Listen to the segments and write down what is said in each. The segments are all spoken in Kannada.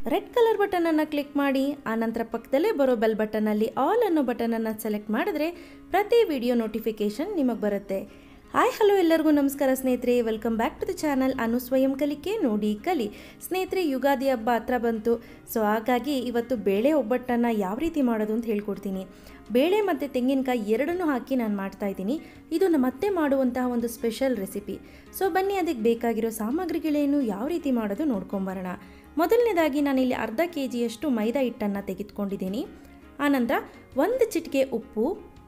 ರೆಡ್ ಕಲರ್ ಬಟನನ್ನು ಕ್ಲಿಕ್ ಮಾಡಿ ಆನಂತರ ಪಕ್ಕದಲ್ಲೇ ಬರೋ ಬೆಲ್ ಬಟನಲ್ಲಿ ಆಲ್ ಅನ್ನೋ ಬಟನನ್ನು ಸೆಲೆಕ್ಟ್ ಮಾಡಿದ್ರೆ ಪ್ರತಿ ವಿಡಿಯೋ ನೋಟಿಫಿಕೇಷನ್ ನಿಮಗೆ ಬರುತ್ತೆ ಹಾಯ್ ಹಲೋ ಎಲ್ಲರಿಗೂ ನಮಸ್ಕಾರ ಸ್ನೇಹಿತರೆ welcome back to the channel Anu Swayam Kalike ನೋಡಿ ಕಲಿ ಸ್ನೇಹಿತರೆ ಯುಗಾದಿ ಹಬ್ಬ ಹತ್ರ ಬಂತು ಸೊ ಹಾಗಾಗಿ ಇವತ್ತು ಬೇಳೆ ಒಬ್ಬಟ್ಟನ್ನು ಯಾವ ರೀತಿ ಮಾಡೋದು ಅಂತ ಹೇಳ್ಕೊಡ್ತೀನಿ ಬೇಳೆ ಮತ್ತು ತೆಂಗಿನಕಾಯಿ ಎರಡನ್ನೂ ಹಾಕಿ ನಾನು ಮಾಡ್ತಾ ಇದ್ದೀನಿ ಇದು ನಮ್ಮ ಅತ್ತೆ ಮಾಡುವಂತಹ ಒಂದು ಸ್ಪೆಷಲ್ ರೆಸಿಪಿ ಸೊ ಬನ್ನಿ ಅದಕ್ಕೆ ಬೇಕಾಗಿರೋ ಸಾಮಗ್ರಿಗಳೇನು ಯಾವ ರೀತಿ ಮಾಡೋದು ನೋಡ್ಕೊಂಬರೋಣ ಮೊದಲನೇದಾಗಿ ನಾನಿಲ್ಲಿ ಅರ್ಧ ಕೆ ಜಿಯಷ್ಟು ಮೈದಾ ಹಿಟ್ಟನ್ನು ತೆಗೆದುಕೊಂಡಿದ್ದೀನಿ ಆನಂತರ ಒಂದು ಚಿಟಿಕೆ ಉಪ್ಪು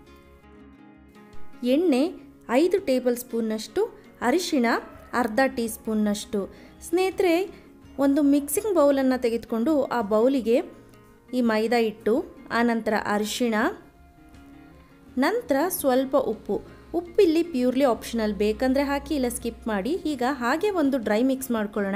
ಎಣ್ಣೆ ಐದು ಟೇಬಲ್ ಸ್ಪೂನ್ನಷ್ಟು ಅರಿಶಿಣ ಅರ್ಧ ಟೀ ಸ್ಪೂನ್ನಷ್ಟು ಸ್ನೇಹಿತರೆ ಒಂದು ಮಿಕ್ಸಿಂಗ್ ಬೌಲನ್ನು ತೆಗೆದುಕೊಂಡು ಆ ಬೌಲಿಗೆ ಈ ಮೈದಾ ಹಿಟ್ಟು ಆನಂತರ ಅರಿಶಿಣ ನಂತರ ಸ್ವಲ್ಪ ಉಪ್ಪು ಉಪ್ಪಿಲ್ಲಿ ಪ್ಯೂರ್ಲಿ ಆಪ್ಷನಲ್ ಬೇಕಂದರೆ ಹಾಕಿ ಇಲ್ಲ ಸ್ಕಿಪ್ ಮಾಡಿ ಈಗ ಹಾಗೆ ಒಂದು ಡ್ರೈ ಮಿಕ್ಸ್ ಮಾಡ್ಕೊಳ್ಳೋಣ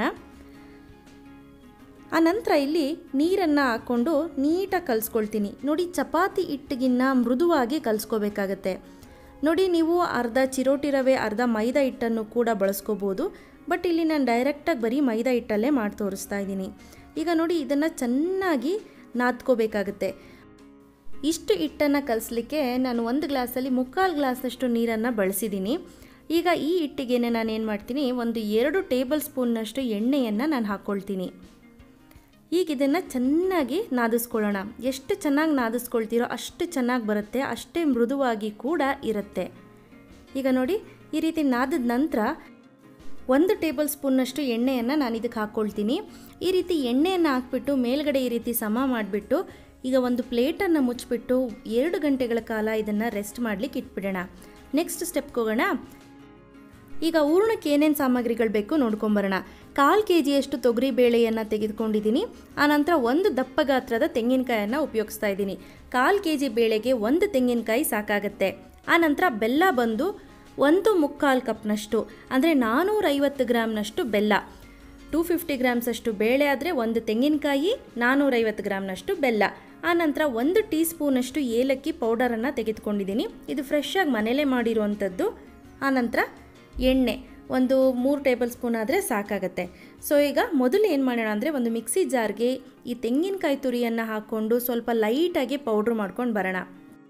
ಆ ನಂತರ ಇಲ್ಲಿ ನೀರನ್ನು ಹಾಕ್ಕೊಂಡು ನೀಟಾಗಿ ಕಲಿಸ್ಕೊಳ್ತೀನಿ ನೋಡಿ ಚಪಾತಿ ಹಿಟ್ಟಿಗಿನ್ನ ಮೃದುವಾಗಿ ಕಲಿಸ್ಕೋಬೇಕಾಗತ್ತೆ ನೋಡಿ ನೀವು ಅರ್ಧ ಚಿರೋಟಿ ರವೆ ಅರ್ಧ ಮೈದಾ ಹಿಟ್ಟನ್ನು ಕೂಡ ಬಳಸ್ಕೋಬೋದು ಬಟ್ ಇಲ್ಲಿ ನಾನು ಡೈರೆಕ್ಟಾಗಿ ಬರೀ ಮೈದಾ ಹಿಟ್ಟಲ್ಲೇ ಮಾಡಿ ತೋರಿಸ್ತಾ ಇದ್ದೀನಿ ಈಗ ನೋಡಿ ಇದನ್ನು ಚೆನ್ನಾಗಿ ನಾದ್ಕೋಬೇಕಾಗತ್ತೆ ಇಷ್ಟು ಹಿಟ್ಟನ್ನು ಕಲಿಸ್ಲಿಕ್ಕೆ ನಾನು ಒಂದು ಗ್ಲಾಸಲ್ಲಿ ಮುಕ್ಕಾಲು ಗ್ಲಾಸಷ್ಟು ನೀರನ್ನು ಬಳಸಿದ್ದೀನಿ ಈಗ ಈ ಹಿಟ್ಟಿಗೆನೆ ನಾನು ಏನು ಮಾಡ್ತೀನಿ ಒಂದು ಎರಡು ಟೇಬಲ್ ಸ್ಪೂನ್ನಷ್ಟು ಎಣ್ಣೆಯನ್ನು ನಾನು ಹಾಕ್ಕೊಳ್ತೀನಿ ಈಗ ಇದನ್ನು ಚೆನ್ನಾಗಿ ನಾದಿಸ್ಕೊಳ್ಳೋಣ ಎಷ್ಟು ಚೆನ್ನಾಗಿ ನಾದಿಸ್ಕೊಳ್ತೀರೋ ಅಷ್ಟು ಚೆನ್ನಾಗಿ ಬರುತ್ತೆ ಅಷ್ಟೇ ಮೃದುವಾಗಿ ಕೂಡ ಇರುತ್ತೆ ಈಗ ನೋಡಿ ಈ ರೀತಿ ನಾದಿದ ನಂತರ ಒಂದು ಟೇಬಲ್ ಸ್ಪೂನ್ನಷ್ಟು ಎಣ್ಣೆಯನ್ನು ನಾನು ಇದಕ್ಕೆ ಹಾಕ್ಕೊಳ್ತೀನಿ ಈ ರೀತಿ ಎಣ್ಣೆಯನ್ನು ಹಾಕ್ಬಿಟ್ಟು ಮೇಲ್ಗಡೆ ಈ ರೀತಿ ಸಮ ಮಾಡಿಬಿಟ್ಟು ಈಗ ಒಂದು ಪ್ಲೇಟನ್ನು ಮುಚ್ಚಿಬಿಟ್ಟು ಎರಡು ಗಂಟೆಗಳ ಕಾಲ ಇದನ್ನು ರೆಸ್ಟ್ ಮಾಡಲಿಕ್ಕೆ ಇಟ್ಬಿಡೋಣ ನೆಕ್ಸ್ಟ್ ಸ್ಟೆಪ್ಗೆ ಹೋಗೋಣ ಈಗ ಹೂರ್ಣಕ್ಕೆ ಏನೇನು ಸಾಮಗ್ರಿಗಳು ಬೇಕು ನೋಡ್ಕೊಂಬರೋಣ ಕಾಲು ಕೆ ಜಿಯಷ್ಟು ತೊಗರಿ ಬೇಳೆಯನ್ನು ತೆಗೆದುಕೊಂಡಿದ್ದೀನಿ ಆನಂತರ ಒಂದು ದಪ್ಪ ಗಾತ್ರದ ತೆಂಗಿನಕಾಯನ್ನು ಉಪಯೋಗಿಸ್ತಾ ಇದ್ದೀನಿ ಕಾಲು ಕೆ ಜಿ ಬೇಳೆಗೆ ಒಂದು ತೆಂಗಿನಕಾಯಿ ಸಾಕಾಗತ್ತೆ ಆನಂತರ ಬೆಲ್ಲ ಬಂದು ಒಂದು ಮುಕ್ಕಾಲು ಕಪ್ನಷ್ಟು ಅಂದರೆ ನಾನ್ನೂರೈವತ್ತು ಗ್ರಾಮ್ನಷ್ಟು ಬೆಲ್ಲ ಟೂ ಫಿಫ್ಟಿ ಗ್ರಾಮ್ಸಷ್ಟು ಬೇಳೆ ಆದರೆ ಒಂದು ತೆಂಗಿನಕಾಯಿ ನಾನ್ನೂರೈವತ್ತು ಗ್ರಾಮ್ನಷ್ಟು ಬೆಲ್ಲ ಆನಂತರ ಒಂದು ಟೀ ಸ್ಪೂನಷ್ಟು ಏಲಕ್ಕಿ ಪೌಡರನ್ನು ತೆಗೆದುಕೊಂಡಿದ್ದೀನಿ ಇದು ಫ್ರೆಶ್ ಆಗಿ ಮನೇಲೇ ಮಾಡಿರುವಂಥದ್ದು ಆನಂತರ ಎಣ್ಣೆ ಒಂದು ಮೂರು ಟೇಬಲ್ ಸ್ಪೂನ್ ಆದರೆ ಸಾಕಾಗತ್ತೆ ಸೊ ಈಗ ಮೊದಲು ಏನು ಮಾಡೋಣ ಅಂದರೆ ಒಂದು ಮಿಕ್ಸಿ ಜಾರ್ಗೆ ಈ ತೆಂಗಿನಕಾಯಿ ತುರಿಯನ್ನು ಹಾಕ್ಕೊಂಡು ಸ್ವಲ್ಪ ಲೈಟಾಗಿ ಪೌಡ್ರ್ ಮಾಡ್ಕೊಂಡು ಬರೋಣ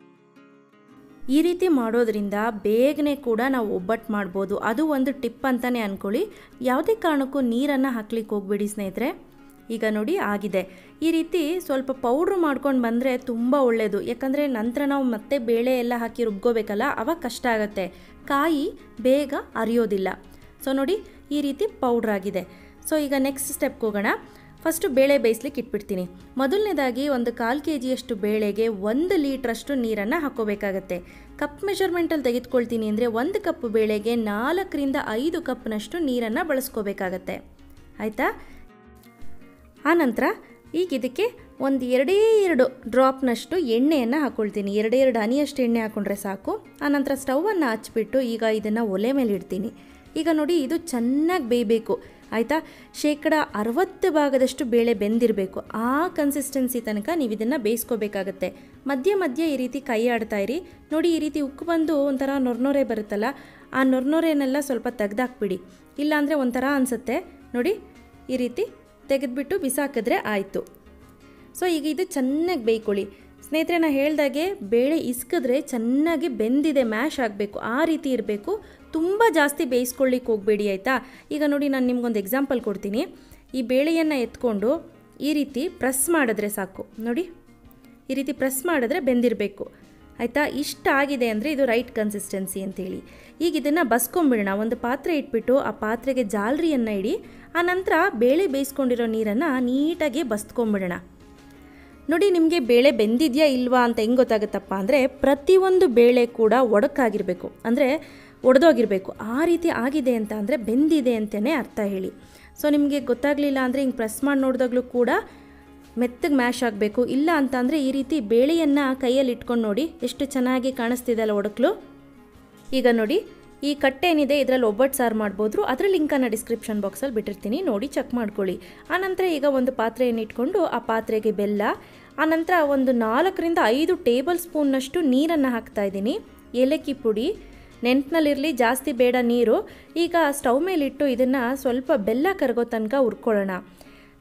ಈ ರೀತಿ ಮಾಡೋದ್ರಿಂದ ಬೇಗನೆ ಕೂಡ ನಾವು ಒಬ್ಬಟ್ಟು ಮಾಡ್ಬೋದು ಅದು ಒಂದು ಟಿಪ್ ಅಂತಲೇ ಅಂದ್ಕೊಳ್ಳಿ ಯಾವುದೇ ಕಾರಣಕ್ಕೂ ನೀರನ್ನು ಹಾಕ್ಲಿಕ್ಕೆ ಹೋಗ್ಬೇಡಿ ಸ್ನೇಹಿತರೆ ಈಗ ನೋಡಿ ಆಗಿದೆ ಈ ರೀತಿ ಸ್ವಲ್ಪ ಪೌಡ್ರ್ ಮಾಡ್ಕೊಂಡು ಬಂದರೆ ತುಂಬ ಒಳ್ಳೆಯದು ಯಾಕಂದರೆ ನಂತರ ನಾವು ಮತ್ತೆ ಬೇಳೆ ಎಲ್ಲ ಹಾಕಿ ರುಬ್ಕೋಬೇಕಲ್ಲ ಅವಾಗ ಕಷ್ಟ ಆಗುತ್ತೆ ಕಾಯಿ ಬೇಗ ಅರಿಯೋದಿಲ್ಲ ಸೊ ನೋಡಿ ಈ ರೀತಿ ಪೌಡ್ರ್ ಆಗಿದೆ ಸೊ ಈಗ ನೆಕ್ಸ್ಟ್ ಸ್ಟೆಪ್ಗೆ ಹೋಗೋಣ ಫಸ್ಟು ಬೇಳೆ ಬೇಯಿಸ್ಲಿಕ್ಕೆ ಇಟ್ಬಿಡ್ತೀನಿ ಮೊದಲನೇದಾಗಿ ಒಂದು ಕಾಲು ಕೆ ಜಿಯಷ್ಟು ಬೇಳೆಗೆ ಒಂದು ಲೀಟ್ರಷ್ಟು ನೀರನ್ನು ಹಾಕೋಬೇಕಾಗತ್ತೆ ಕಪ್ ಮೆಷರ್ಮೆಂಟಲ್ಲಿ ತೆಗೆದುಕೊಳ್ತೀನಿ ಅಂದರೆ ಒಂದು ಕಪ್ ಬೇಳೆಗೆ ನಾಲ್ಕರಿಂದ ಐದು ಕಪ್ನಷ್ಟು ನೀರನ್ನು ಬಳಸ್ಕೋಬೇಕಾಗತ್ತೆ ಆಯಿತಾ ಆನಂತರ ಈಗ ಇದಕ್ಕೆ ಒಂದು ಎರಡೇ ಎರಡು ಡ್ರಾಪ್ನಷ್ಟು ಎಣ್ಣೆಯನ್ನು ಹಾಕ್ಕೊಳ್ತೀನಿ ಎರಡೇ ಎರಡು ಹನಿಯಷ್ಟು ಎಣ್ಣೆ ಹಾಕ್ಕೊಂಡ್ರೆ ಸಾಕು ಆನಂತರ ಸ್ಟವನ್ನು ಹಚ್ಬಿಟ್ಟು ಈಗ ಇದನ್ನು ಒಲೆ ಮೇಲೆ ಇಡ್ತೀನಿ ಈಗ ನೋಡಿ ಇದು ಚೆನ್ನಾಗಿ ಬೇಯಬೇಕು ಆಯಿತಾ ಶೇಕಡ ಅರವತ್ತು ಭಾಗದಷ್ಟು ಬೇಳೆ ಬೆಂದಿರಬೇಕು ಆ ಕನ್ಸಿಸ್ಟೆನ್ಸಿ ತನಕ ನೀವು ಇದನ್ನು ಬೇಯಿಸ್ಕೋಬೇಕಾಗತ್ತೆ ಮಧ್ಯೆ ಮಧ್ಯೆ ಈ ರೀತಿ ಕೈ ಆಡ್ತಾ ಇರಿ ನೋಡಿ ಈ ರೀತಿ ಉಕ್ಕು ಬಂದು ಒಂಥರ ನೊರ್ನೊರೆ ಬರುತ್ತಲ್ಲ ಆ ನೊರ್ನೊರೆನೆಲ್ಲ ಸ್ವಲ್ಪ ತೆಗ್ದಾಕ್ಬಿಡಿ ಇಲ್ಲಾಂದರೆ ಒಂಥರ ಅನಿಸುತ್ತೆ ನೋಡಿ ಈ ರೀತಿ ತೆಗೆದ್ಬಿಟ್ಟು ಬಿಸಾಕಿದ್ರೆ ಆಯಿತು ಸೊ ಈಗ ಇದು ಚೆನ್ನಾಗಿ ಬೇಯ್ಕೊಳ್ಳಿ ಸ್ನೇಹಿತರೆ ನಾನು ಹೇಳ್ದಾಗೆ ಬೇಳೆ ಇಸ್ಕಿದ್ರೆ ಚೆನ್ನಾಗಿ ಬೆಂದಿದೆ ಮ್ಯಾಶ್ ಆಗಬೇಕು ಆ ರೀತಿ ಇರಬೇಕು ತುಂಬ ಜಾಸ್ತಿ ಬೇಯಿಸ್ಕೊಳ್ಳಿಕ್ಕೆ ಹೋಗಬೇಡಿ ಆಯಿತಾ ಈಗ ನೋಡಿ ನಾನು ನಿಮ್ಗೊಂದು ಎಕ್ಸಾಂಪಲ್ ಕೊಡ್ತೀನಿ ಈ ಬೇಳೆಯನ್ನು ಎತ್ಕೊಂಡು ಈ ರೀತಿ ಪ್ರೆಸ್ ಮಾಡಿದ್ರೆ ಸಾಕು ನೋಡಿ ಈ ರೀತಿ ಪ್ರೆಸ್ ಮಾಡಿದ್ರೆ ಬೆಂದಿರಬೇಕು ಆಯಿತಾ ಇಷ್ಟ ಆಗಿದೆ ಅಂದರೆ ಇದು ರೈಟ್ ಕನ್ಸಿಸ್ಟೆನ್ಸಿ ಅಂತೇಳಿ ಈಗ ಇದನ್ನು ಬಸ್ಕೊಂಬಿಡೋಣ ಒಂದು ಪಾತ್ರೆ ಇಟ್ಬಿಟ್ಟು ಆ ಪಾತ್ರೆಗೆ ಜಾಲರಿಯನ್ನು ಇಡಿ ಆನಂತರ ಬೇಳೆ ಬೇಯಿಸ್ಕೊಂಡಿರೋ ನೀರನ್ನು ನೀಟಾಗಿ ಬಸ್ಕೊಂಬಿಡೋಣ ನೋಡಿ ನಿಮಗೆ ಬೇಳೆ ಬೆಂದಿದೆಯಾ ಇಲ್ವಾ ಅಂತ ಹೆಂಗೆ ಗೊತ್ತಾಗುತ್ತಪ್ಪ ಅಂದರೆ ಪ್ರತಿಯೊಂದು ಬೇಳೆ ಕೂಡ ಒಡಕಾಗಿರಬೇಕು ಅಂದರೆ ಒಡೆದೋಗಿರಬೇಕು ಆ ರೀತಿ ಆಗಿದೆ ಅಂತ ಅಂದರೆ ಬೆಂದಿದೆ ಅಂತಲೇ ಅರ್ಥ ಹೇಳಿ ಸೊ ನಿಮಗೆ ಗೊತ್ತಾಗಲಿಲ್ಲ ಅಂದರೆ ಹಿಂಗೆ ಪ್ರೆಸ್ ಮಾಡಿ ನೋಡಿದಾಗಲೂ ಕೂಡ ಮೆತ್ತಗೆ ಮ್ಯಾಶ್ ಆಗಬೇಕು ಇಲ್ಲ ಅಂತ ಅಂದರೆ ಈ ರೀತಿ ಬೇಳೆಯನ್ನು ಕೈಯಲ್ಲಿ ಇಟ್ಕೊಂಡು ನೋಡಿ ಎಷ್ಟು ಚೆನ್ನಾಗಿ ಕಾಣಿಸ್ತಿದೆ ಅಲ್ಲ ಒಡಕ್ಲು ಈಗ ನೋಡಿ ಈ ಕಟ್ಟೆ ಏನಿದೆ ಇದರಲ್ಲಿ ಒಬ್ಬಟ್ಟು ಸಾರು ಮಾಡ್ಬೋದು ಅದರ ಲಿಂಕನ್ನು ಡಿಸ್ಕ್ರಿಪ್ಷನ್ ಬಾಕ್ಸಲ್ಲಿ ಬಿಟ್ಟಿರ್ತೀನಿ ನೋಡಿ ಚೆಕ್ ಮಾಡ್ಕೊಳ್ಳಿ ಆನಂತರ ಈಗ ಒಂದು ಪಾತ್ರೆಯನ್ನು ಇಟ್ಕೊಂಡು ಆ ಪಾತ್ರೆಗೆ ಬೆಲ್ಲ ಆನಂತರ ಒಂದು ನಾಲ್ಕರಿಂದ ಐದು ಟೇಬಲ್ ಸ್ಪೂನ್ನಷ್ಟು ನೀರನ್ನು ಹಾಕ್ತಾ ಇದ್ದೀನಿ ಏಲಕ್ಕಿ ಪುಡಿ ನೆನಪಿನಲ್ಲಿರಲಿ ಜಾಸ್ತಿ ಬೇಡ ನೀರು ಈಗ ಸ್ಟವ್ ಮೇಲಿಟ್ಟು ಇದನ್ನು ಸ್ವಲ್ಪ ಬೆಲ್ಲ ಕರಗೋ ತನಕ ಹುರ್ಕೊಳ್ಳೋಣ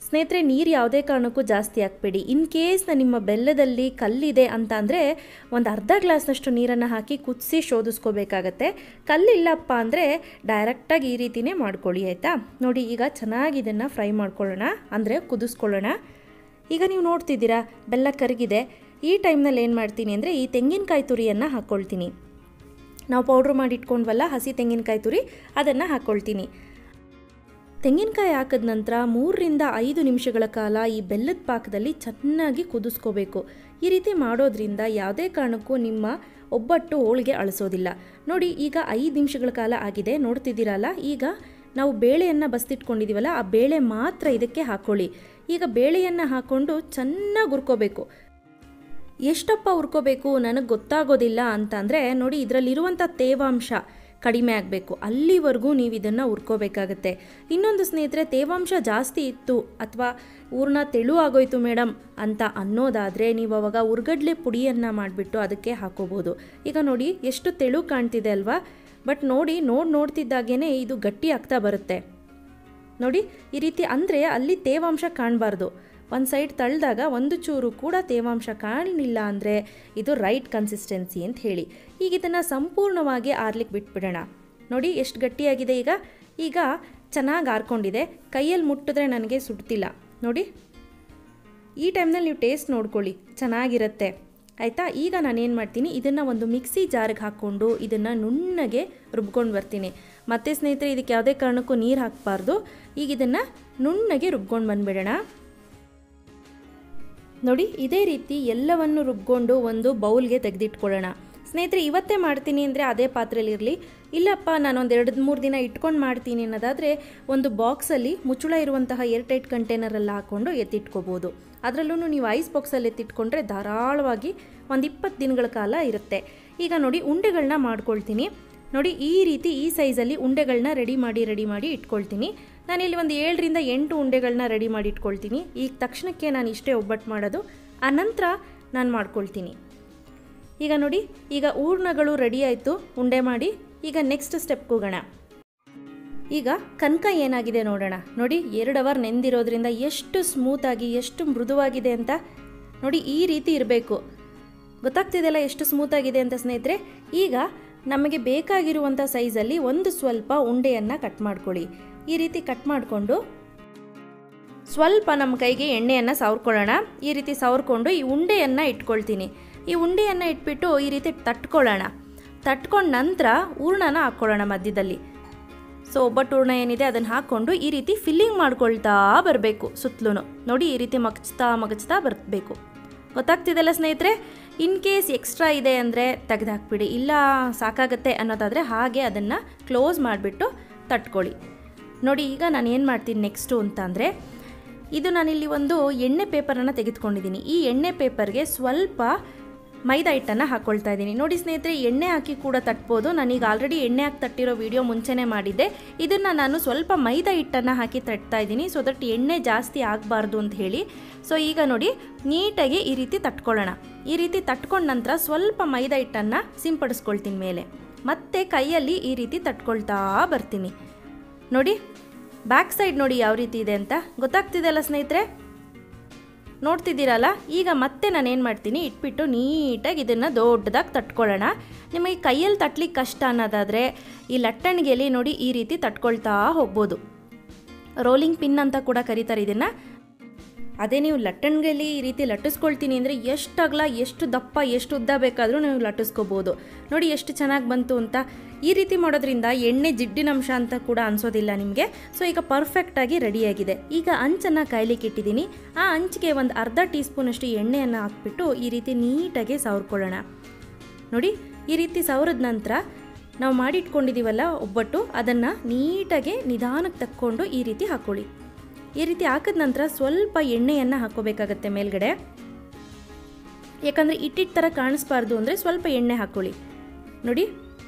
ಸ್ನೇಹಿತರೆ ನೀರು ಯಾವುದೇ ಕಾರಣಕ್ಕೂ ಜಾಸ್ತಿ ಹಾಕಬೇಡಿ ಇನ್ ಕೇಸ್ ನಿಮ್ಮ ಬೆಲ್ಲದಲ್ಲಿ ಕಲ್ಲಿದೆ ಅಂತ ಅಂದರೆ ಒಂದು ಅರ್ಧ ಗ್ಲಾಸ್ನಷ್ಟು ನೀರನ್ನು ಹಾಕಿ ಕುದಿಸಿ ಶೋಧಿಸ್ಕೋಬೇಕಾಗತ್ತೆ ಕಲ್ಲಿಲ್ಲಪ್ಪ ಅಂದರೆ ಡೈರೆಕ್ಟಾಗಿ ಈ ರೀತಿನೇ ಮಾಡ್ಕೊಳ್ಳಿ ಆಯಿತಾ ನೋಡಿ ಈಗ ಚೆನ್ನಾಗಿ ಇದನ್ನು ಫ್ರೈ ಮಾಡ್ಕೊಳ್ಳೋಣ ಅಂದರೆ ಕುದಿಸ್ಕೊಳ್ಳೋಣ ಈಗ ನೀವು ನೋಡ್ತಿದ್ದೀರಾ ಬೆಲ್ಲ ಕರಗಿದೆ ಈ ಟೈಮ್ನಲ್ಲಿ ಏನು ಮಾಡ್ತೀನಿ ಅಂದರೆ ಈ ತೆಂಗಿನಕಾಯಿ ತುರಿಯನ್ನು ಹಾಕ್ಕೊಳ್ತೀನಿ ನಾವು ಪೌಡ್ರ್ ಮಾಡಿ ಇಟ್ಕೊಂಡ್ವಲ್ಲ ಹಸಿ ತೆಂಗಿನಕಾಯಿ ತುರಿ ಅದನ್ನು ಹಾಕ್ಕೊಳ್ತೀನಿ ತೆಂಗಿನಕಾಯಿ ಹಾಕಿದ ನಂತರ ಮೂರರಿಂದ ಐದು ನಿಮಿಷಗಳ ಕಾಲ ಈ ಬೆಲ್ಲದ ಪಾಕದಲ್ಲಿ ಚೆನ್ನಾಗಿ ಕುದಿಸ್ಕೋಬೇಕು ಈ ರೀತಿ ಮಾಡೋದ್ರಿಂದ ಯಾವುದೇ ಕಾರಣಕ್ಕೂ ನಿಮ್ಮ ಒಬ್ಬಟ್ಟು ಹೋಳಿಗೆ ಅಳಿಸೋದಿಲ್ಲ ನೋಡಿ ಈಗ ಐದು ನಿಮಿಷಗಳ ಕಾಲ ಆಗಿದೆ ನೋಡ್ತಿದ್ದೀರಲ್ಲ ಈಗ ನಾವು ಬೇಳೆಯನ್ನು ಬಸ್ತಿಟ್ಕೊಂಡಿದ್ದೀವಲ್ಲ ಆ ಬೇಳೆ ಮಾತ್ರ ಇದಕ್ಕೆ ಹಾಕ್ಕೊಳ್ಳಿ ಈಗ ಬೇಳೆಯನ್ನು ಹಾಕ್ಕೊಂಡು ಚೆನ್ನಾಗಿ ಹುರ್ಕೋಬೇಕು ಎಷ್ಟಪ್ಪ ಹುರ್ಕೋಬೇಕು ನನಗೆ ಗೊತ್ತಾಗೋದಿಲ್ಲ ಅಂತಂದರೆ ನೋಡಿ ಇದರಲ್ಲಿರುವಂಥ ತೇವಾಂಶ ಕಡಿಮೆ ಆಗಬೇಕು ಅಲ್ಲಿವರೆಗೂ ನೀವು ಇದನ್ನು ಹುರ್ಕೋಬೇಕಾಗತ್ತೆ ಇನ್ನೊಂದು ಸ್ನೇಹಿತರೆ ತೇವಾಂಶ ಜಾಸ್ತಿ ಇತ್ತು ಅಥವಾ ಊರ್ನ ತೆಳು ಆಗೋಯ್ತು ಮೇಡಮ್ ಅಂತ ಅನ್ನೋದಾದರೆ ನೀವು ಅವಾಗ ಉರ್ಗಡ್ಲೆ ಪುಡಿಯನ್ನು ಮಾಡಿಬಿಟ್ಟು ಅದಕ್ಕೆ ಹಾಕೋಬೋದು ಈಗ ನೋಡಿ ಎಷ್ಟು ತೆಳು ಕಾಣ್ತಿದೆ ಅಲ್ವಾ ಬಟ್ ನೋಡಿ ನೋಡಿ ನೋಡ್ತಿದ್ದಾಗೇ ಇದು ಗಟ್ಟಿ ಆಗ್ತಾ ಬರುತ್ತೆ ನೋಡಿ ಈ ರೀತಿ ಅಂದರೆ ಅಲ್ಲಿ ತೇವಾಂಶ ಕಾಣಬಾರ್ದು ಒಂದು ಸೈಡ್ ತಳ್ಳಿದಾಗ ಒಂದು ಚೂರು ಕೂಡ ತೇವಾಂಶ ಕಾಣಲಿಲ್ಲ ಅಂದರೆ ಇದು ರೈಟ್ ಕನ್ಸಿಸ್ಟೆನ್ಸಿ ಅಂತ ಹೇಳಿ ಈಗ ಇದನ್ನು ಸಂಪೂರ್ಣವಾಗಿ ಆರ್ಲಿಕ್ಕೆ ಬಿಟ್ಬಿಡೋಣ ನೋಡಿ ಎಷ್ಟು ಗಟ್ಟಿಯಾಗಿದೆ ಈಗ ಈಗ ಚೆನ್ನಾಗಿ ಆರ್ಕೊಂಡಿದೆ ಕೈಯಲ್ಲಿ ಮುಟ್ಟಿದ್ರೆ ನನಗೆ ಸುಡ್ತಿಲ್ಲ ನೋಡಿ ಈ ಟೈಮ್ನಲ್ಲಿ ನೀವು ಟೇಸ್ಟ್ ನೋಡ್ಕೊಳ್ಳಿ ಚೆನ್ನಾಗಿರುತ್ತೆ ಆಯಿತಾ ಈಗ ನಾನೇನು ಮಾಡ್ತೀನಿ ಇದನ್ನು ಒಂದು ಮಿಕ್ಸಿ ಜಾರಿಗೆ ಹಾಕ್ಕೊಂಡು ಇದನ್ನು ನುಣ್ಣಗೆ ರುಬ್ಕೊಂಡು ಬರ್ತೀನಿ ಮತ್ತೆ ಸ್ನೇಹಿತರೆ ಇದಕ್ಕೆ ಯಾವುದೇ ಕಾರಣಕ್ಕೂ ನೀರು ಹಾಕಬಾರ್ದು ಈಗ ಇದನ್ನು ನುಣ್ಣಗೆ ರುಬ್ಕೊಂಡು ಬಂದುಬಿಡೋಣ ನೋಡಿ ಇದೇ ರೀತಿ ಎಲ್ಲವನ್ನು ರುಬ್ಕೊಂಡು ಒಂದು ಬೌಲ್ಗೆ ತೆಗೆದಿಟ್ಕೊಳ್ಳೋಣ ಸ್ನೇಹಿತರೆ ಇವತ್ತೇ ಮಾಡ್ತೀನಿ ಅಂದರೆ ಅದೇ ಪಾತ್ರೆಯಲ್ಲಿರಲಿ ಇಲ್ಲಪ್ಪ ನಾನು ಒಂದು ಎರಡು ಮೂರು ದಿನ ಇಟ್ಕೊಂಡು ಮಾಡ್ತೀನಿ ಅನ್ನೋದಾದರೆ ಒಂದು ಬಾಕ್ಸಲ್ಲಿ ಮುಚ್ಚಳ ಇರುವಂತಹ ಏರ್ಟೈಟ್ ಕಂಟೈನರಲ್ಲಿ ಹಾಕ್ಕೊಂಡು ಎತ್ತಿಟ್ಕೋಬೋದು ಅದರಲ್ಲೂ ನೀವು ಐಸ್ ಬಾಕ್ಸಲ್ಲಿ ಎತ್ತಿಟ್ಕೊಂಡ್ರೆ ಧಾರಾಳವಾಗಿ ಒಂದು ಇಪ್ಪತ್ತು ದಿನಗಳ ಕಾಲ ಇರುತ್ತೆ ಈಗ ನೋಡಿ ಉಂಡೆಗಳನ್ನ ಮಾಡ್ಕೊಳ್ತೀನಿ ನೋಡಿ ಈ ರೀತಿ ಈ ಸೈಜಲ್ಲಿ ಉಂಡೆಗಳನ್ನ ರೆಡಿ ಮಾಡಿ ರೆಡಿ ಮಾಡಿ ಇಟ್ಕೊಳ್ತೀನಿ ನಾನಿಲ್ಲಿ ಒಂದು ಏಳರಿಂದ ಎಂಟು ಉಂಡೆಗಳನ್ನ ರೆಡಿ ಮಾಡಿ ಇಟ್ಕೊಳ್ತೀನಿ ಈಗ ತಕ್ಷಣಕ್ಕೆ ನಾನು ಇಷ್ಟೇ ಒಬ್ಬಟ್ಟು ಮಾಡೋದು ಆನಂತರ ನಾನು ಮಾಡ್ಕೊಳ್ತೀನಿ ಈಗ ನೋಡಿ ಈಗ ಹೂರ್ಣಗಳು ರೆಡಿ ಆಯಿತು ಉಂಡೆ ಮಾಡಿ ಈಗ ನೆಕ್ಸ್ಟ್ ಸ್ಟೆಪ್ಗೆ ಹೋಗೋಣ ಈಗ ಕನಕ ಏನಾಗಿದೆ ನೋಡೋಣ ನೋಡಿ ಎರಡು ಅವರ್ ನೆಂದಿರೋದ್ರಿಂದ ಎಷ್ಟು ಸ್ಮೂತಾಗಿ ಎಷ್ಟು ಮೃದುವಾಗಿದೆ ಅಂತ ನೋಡಿ ಈ ರೀತಿ ಇರಬೇಕು ಗೊತ್ತಾಗ್ತಿದೆಯಲ್ಲ ಎಷ್ಟು ಸ್ಮೂತಾಗಿದೆ ಅಂತ ಸ್ನೇಹಿತರೆ ಈಗ ನಮಗೆ ಬೇಕಾಗಿರುವಂಥ ಸೈಜಲ್ಲಿ ಒಂದು ಸ್ವಲ್ಪ ಉಂಡೆಯನ್ನು ಕಟ್ ಮಾಡ್ಕೊಳ್ಳಿ ಈ ರೀತಿ ಕಟ್ ಮಾಡಿಕೊಂಡು ಸ್ವಲ್ಪ ನಮ್ಮ ಕೈಗೆ ಎಣ್ಣೆಯನ್ನು ಸವರ್ಕೊಳ್ಳೋಣ ಈ ರೀತಿ ಸವರ್ಕೊಂಡು ಈ ಉಂಡೆಯನ್ನು ಇಟ್ಕೊಳ್ತೀನಿ ಈ ಉಂಡೆಯನ್ನು ಇಟ್ಬಿಟ್ಟು ಈ ರೀತಿ ತಟ್ಕೊಳ್ಳೋಣ ತಟ್ಕೊಂಡ ನಂತರ ಹೂರ್ಣನ ಹಾಕ್ಕೊಳ್ಳೋಣ ಮಧ್ಯದಲ್ಲಿ ಸೊ ಒಬ್ಬಟ್ಟು ಹೂರ್ಣ ಏನಿದೆ ಅದನ್ನು ಹಾಕ್ಕೊಂಡು ಈ ರೀತಿ ಫಿಲ್ಲಿಂಗ್ ಮಾಡ್ಕೊಳ್ತಾ ಬರಬೇಕು ಸುತ್ತಲೂ ನೋಡಿ ಈ ರೀತಿ ಮಗಚ್ತಾ ಮಗಚ್ತಾ ಬರಬೇಕು ಗೊತ್ತಾಗ್ತಿದೆಲ್ಲ ಸ್ನೇಹಿತರೆ ಇನ್ ಕೇಸ್ ಎಕ್ಸ್ಟ್ರಾ ಇದೆ ಅಂದರೆ ತೆಗೆದುಹಾಕ್ಬಿಡಿ ಇಲ್ಲ ಸಾಕಾಗತ್ತೆ ಅನ್ನೋದಾದರೆ ಹಾಗೆ ಅದನ್ನು ಕ್ಲೋಸ್ ಮಾಡಿಬಿಟ್ಟು ತಟ್ಕೊಳ್ಳಿ ನೋಡಿ ಈಗ ನಾನು ಏನು ಮಾಡ್ತೀನಿ ನೆಕ್ಸ್ಟು ಅಂತ ಅಂದರೆ ಇದು ನಾನಿಲ್ಲಿ ಒಂದು ಎಣ್ಣೆ ಪೇಪರನ್ನು ತೆಗೆದುಕೊಂಡಿದ್ದೀನಿ ಈ ಎಣ್ಣೆ ಪೇಪರ್ಗೆ ಸ್ವಲ್ಪ ಮೈದಾ ಹಿಟ್ಟನ್ನು ಹಾಕ್ಕೊಳ್ತಾ ಇದ್ದೀನಿ ನೋಡಿ ಸ್ನೇಹಿತರೆ ಎಣ್ಣೆ ಹಾಕಿ ಕೂಡ ತಟ್ಬೋದು ನಾನೀಗ ಆಲ್ರೆಡಿ ಎಣ್ಣೆ ಹಾಕಿ ತಟ್ಟಿರೋ ವಿಡಿಯೋ ಮುಂಚೆನೇ ಮಾಡಿದ್ದೆ ಇದನ್ನು ನಾನು ಸ್ವಲ್ಪ ಮೈದಾ ಹಿಟ್ಟನ್ನು ಹಾಕಿ ತಟ್ತಾ ಇದ್ದೀನಿ ಸೊ ದಟ್ ಎಣ್ಣೆ ಜಾಸ್ತಿ ಆಗಬಾರ್ದು ಅಂತ ಹೇಳಿ ಸೊ ಈಗ ನೋಡಿ ನೀಟಾಗಿ ಈ ರೀತಿ ತಟ್ಕೊಳ್ಳೋಣ ಈ ರೀತಿ ತಟ್ಕೊಂಡ ನಂತರ ಸ್ವಲ್ಪ ಮೈದಾ ಹಿಟ್ಟನ್ನು ಸಿಂಪಡಿಸ್ಕೊಳ್ತೀನಿ ಮೇಲೆ ಮತ್ತೆ ಕೈಯಲ್ಲಿ ಈ ರೀತಿ ತಟ್ಕೊಳ್ತಾ ಬರ್ತೀನಿ ನೋಡಿ ಬ್ಯಾಕ್ ಸೈಡ್ ನೋಡಿ ಯಾವ ರೀತಿ ಇದೆ ಅಂತ ಗೊತ್ತಾಗ್ತಿದೆಯಲ್ಲ ಸ್ನೇಹಿತರೆ ನೋಡ್ತಿದ್ದೀರಲ್ಲ ಈಗ ಮತ್ತೆ ನಾನು ಏನು ಮಾಡ್ತೀನಿ ಇಟ್ಬಿಟ್ಟು ನೀಟಾಗಿ ಇದನ್ನು ದೊಡ್ಡದಾಗಿ ತಟ್ಕೊಳ್ಳೋಣ ನಿಮಗೆ ಕೈಯಲ್ಲಿ ತಟ್ಲಿಕ್ಕೆ ಕಷ್ಟ ಅನ್ನೋದಾದರೆ ಈ ಲಟ್ಟಣಿಗೆಯಲ್ಲಿ ನೋಡಿ ಈ ರೀತಿ ತಟ್ಕೊಳ್ತಾ ಹೋಗ್ಬೋದು ರೋಲಿಂಗ್ ಪಿನ್ ಅಂತ ಕೂಡ ಕರೀತಾರೆ ಇದನ್ನು ಅದೇ ನೀವು ಲಟ್ಟಣಿಗೆಯಲ್ಲಿ ಈ ರೀತಿ ಲಟ್ಟಿಸ್ಕೊಳ್ತೀನಿ ಅಂದರೆ ಎಷ್ಟು ಅಗಲ ಎಷ್ಟು ದಪ್ಪ ಎಷ್ಟು ಉದ್ದ ಬೇಕಾದರೂ ನೀವು ಲಟ್ಟಿಸ್ಕೋಬೋದು ನೋಡಿ ಎಷ್ಟು ಚೆನ್ನಾಗಿ ಬಂತು ಅಂತ ಈ ರೀತಿ ಮಾಡೋದ್ರಿಂದ ಎಣ್ಣೆ ಜಿಡ್ಡಿನಂಶ ಅಂತ ಕೂಡ ಅನಿಸೋದಿಲ್ಲ ನಿಮಗೆ ಸೊ ಈಗ ಪರ್ಫೆಕ್ಟಾಗಿ ರೆಡಿಯಾಗಿದೆ ಈಗ ಅಂಚನ್ನು ಕಾಯ್ಲಿಕ್ಕೆ ಇಟ್ಟಿದ್ದೀನಿ ಆ ಅಂಚಿಗೆ ಒಂದು ಅರ್ಧ ಟೀ ಸ್ಪೂನಷ್ಟು ಎಣ್ಣೆಯನ್ನು ಹಾಕ್ಬಿಟ್ಟು ಈ ರೀತಿ ನೀಟಾಗಿ ಸವರ್ಕೊಳ್ಳೋಣ ನೋಡಿ ಈ ರೀತಿ ಸವರಿದ ನಂತರ ನಾವು ಮಾಡಿಟ್ಕೊಂಡಿದ್ದೀವಲ್ಲ ಒಬ್ಬಟ್ಟು ಅದನ್ನು ನೀಟಾಗಿ ನಿಧಾನಕ್ಕೆ ತಕ್ಕೊಂಡು ಈ ರೀತಿ ಹಾಕ್ಕೊಳ್ಳಿ ಈ ರೀತಿ ಹಾಕಿದ ನಂತರ ಸ್ವಲ್ಪ ಎಣ್ಣೆಯನ್ನು ಹಾಕ್ಕೋಬೇಕಾಗತ್ತೆ ಮೇಲ್ಗಡೆ ಯಾಕಂದರೆ ಇಟ್ಟಿಟ್ಟು ಥರ ಕಾಣಿಸ್ಬಾರ್ದು ಅಂದರೆ ಸ್ವಲ್ಪ ಎಣ್ಣೆ ಹಾಕ್ಕೊಳ್ಳಿ ನೋಡಿ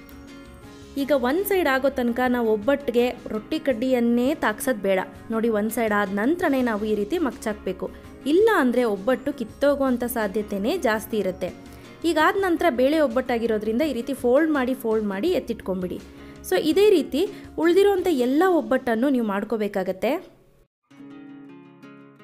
ಈಗ ಒಂದು ಸೈಡ್ ಆಗೋ ತನಕ ನಾವು ಒಬ್ಬಟ್ಟಿಗೆ ರೊಟ್ಟಿ ಕಡ್ಡಿಯನ್ನೇ ತಾಕ್ಸೋದು ಬೇಡ ನೋಡಿ ಒಂದು ಸೈಡ್ ಆದ ನಂತರನೇ ನಾವು ಈ ರೀತಿ ಮಗ್ಚಾಕಬೇಕು ಇಲ್ಲ ಅಂದರೆ ಒಬ್ಬಟ್ಟು ಕಿತ್ತೋಗುವಂಥ ಸಾಧ್ಯತೆಯೇ ಜಾಸ್ತಿ ಇರುತ್ತೆ ಈಗ ಆದ ನಂತರ ಬೇಳೆ ಒಬ್ಬಟ್ಟಾಗಿರೋದ್ರಿಂದ ಈ ರೀತಿ ಫೋಲ್ಡ್ ಮಾಡಿ ಫೋಲ್ಡ್ ಮಾಡಿ ಎತ್ತಿಟ್ಕೊಂಬಿಡಿ ಸೊ ಇದೇ ರೀತಿ ಉಳಿದಿರೋಂಥ ಎಲ್ಲ ಒಬ್ಬಟ್ಟನ್ನು ನೀವು ಮಾಡ್ಕೋಬೇಕಾಗತ್ತೆ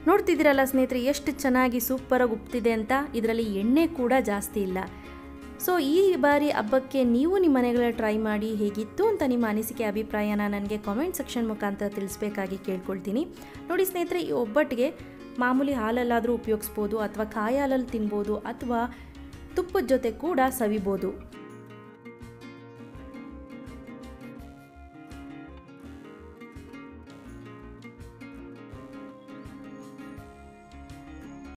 ನೋಡ್ತಿದ್ದೀರಲ್ಲ ಸ್ನೇಹಿತರೆ ಎಷ್ಟು ಚೆನ್ನಾಗಿ ಸೂಪರಾಗಿ ಉಪ್ತಿದೆ ಅಂತ ಇದರಲ್ಲಿ ಎಣ್ಣೆ ಕೂಡ ಜಾಸ್ತಿ ಇಲ್ಲ ಸೊ ಈ ಬಾರಿ ಹಬ್ಬಕ್ಕೆ ನೀವು ನಿಮ್ಮ ಮನೆಗಳಲ್ಲಿ ಟ್ರೈ ಮಾಡಿ ಹೇಗಿತ್ತು ಅಂತ ನಿಮ್ಮ ಅನಿಸಿಕೆ ಅಭಿಪ್ರಾಯನ ನನಗೆ ಕಾಮೆಂಟ್ ಸೆಕ್ಷನ್ ಮುಖಾಂತರ ತಿಳಿಸ್ಬೇಕಾಗಿ ಕೇಳ್ಕೊಳ್ತೀನಿ ನೋಡಿ ಸ್ನೇಹಿತರೆ ಈ ಒಬ್ಬಟ್ಟಿಗೆ ಮಾಮೂಲಿ ಹಾಲಲ್ಲಾದರೂ ಉಪಯೋಗಿಸ್ಬೋದು ಅಥವಾ ಕಾಯಿ ಹಾಲಲ್ಲಿ ತಿನ್ಬೋದು ಅಥವಾ ತುಪ್ಪದ ಜೊತೆ ಕೂಡ ಸವಿಬೋದು